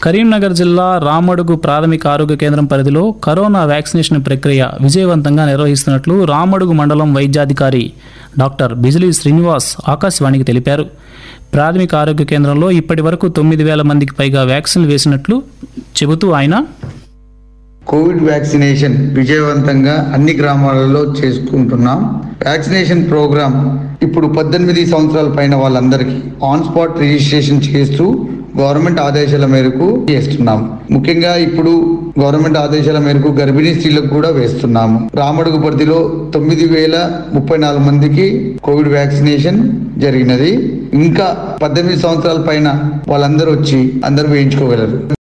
కరీంనగర్ జిల్లా రామడుగు ప్రాథమిక ఆరోగ్య కేంద్రం పరిధిలో కరోనా వ్యాక్సినేషన్ ప్రక్రియ విజయవంతంగా నిర్వహిస్తున్నట్లు రామడుగు మండలం వైద్యాధికారి డాక్టర్ బిజిలీ శ్రీనివాస్ ఆకాశవాణికి తెలిపారు ప్రాథమిక ఆరోగ్య కేంద్రంలో ఇప్పటి వరకు తొమ్మిది వేల మందికి పైగా వ్యాక్సిన్ వేసినట్లు చెబుతూ ఆయన కోవిడ్ వ్యాక్సినేషన్ విజయవంతంగా అన్ని గ్రామాలలో చేసుకుంటున్నాం వ్యాక్సినేషన్ ప్రోగ్రామ్ ఇప్పుడు పద్దెనిమిది సంవత్సరాల పైన వాళ్ళందరికీ ఆన్ స్పాట్ రిజిస్ట్రేషన్ చేస్తూ గవర్నమెంట్ ఆదేశాల మేరకు చేస్తున్నాం ముఖ్యంగా ఇప్పుడు గవర్నమెంట్ ఆదేశాల మేరకు గర్భిణీ స్త్రీలకు కూడా వేస్తున్నాము రామడుగు పరిధిలో తొమ్మిది వేల ముప్పై నాలుగు మందికి కోవిడ్ వ్యాక్సినేషన్ జరిగినది ఇంకా పద్దెనిమిది సంవత్సరాల పైన వాళ్ళందరూ వచ్చి అందరూ వేయించుకోగలరు